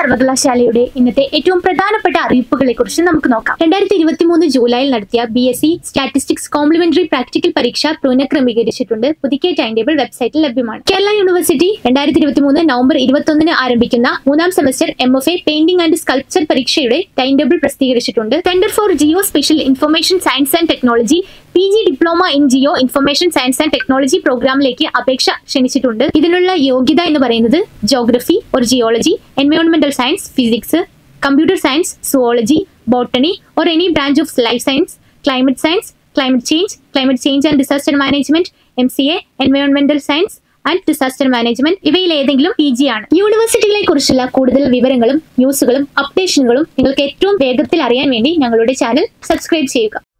സർവകലാശാലയുടെ ഇന്നത്തെ ഏറ്റവും പ്രധാനപ്പെട്ട അറിയിപ്പുകളെ കുറിച്ച് നമുക്ക് നോക്കാം രണ്ടായിരത്തി ഇരുപത്തി മൂന്ന് ജൂലൈയിൽ നടത്തിയ B S C statistics complementary practical പരീക്ഷ പുനഃക്രമീകരിച്ചിട്ടുണ്ട് പുതുക്കിയ ടൈം ടേബിൾ വെബ്സൈറ്റിൽ ലഭ്യമാണ് കേരള യൂണിവേഴ്സിറ്റി രണ്ടായിരത്തി ഇരുപത്തി മൂന്ന് നവംബർ ഇരുപത്തൊന്നിന് ആരംഭിക്കുന്ന മൂന്നാം semester M F A painting and sculpture പരീക്ഷയുടെ ടൈം ടേബിൾ പ്രസിദ്ധീകരിച്ചിട്ടുണ്ട് centre for geospatial information science and technology P G diploma in geo information science and technology പ്രോഗ്രാമിലേക്ക് അപേക്ഷ ക്ഷണിച്ചിട്ടുണ്ട് ഇതിനുള്ള യോഗ്യത എന്ന് പറയുന്നത് ജോഗ്രഫി or ജിയോളജി എൻവയോൺമെന്റൽ science physics computer science zoology botany or any branch of life science climate science climate change climate change and disaster management M C A എൻവയോൺമെന്റൽ science and disaster management ഇവയിൽ ഏതെങ്കിലും P G ആണ് യൂണിവേഴ്സിറ്റികളെ കുറിച്ചുള്ള കൂടുതൽ വിവരങ്ങളും ന്യൂസുകളും അപ്ഡേഷനുകളും നിങ്ങൾക്ക് ഏറ്റവും വേഗത്തിൽ അറിയാൻ വേണ്ടി ഞങ്ങളുടെ ചാനൽ സബ്സ്ക്രൈബ് ചെയ്യുക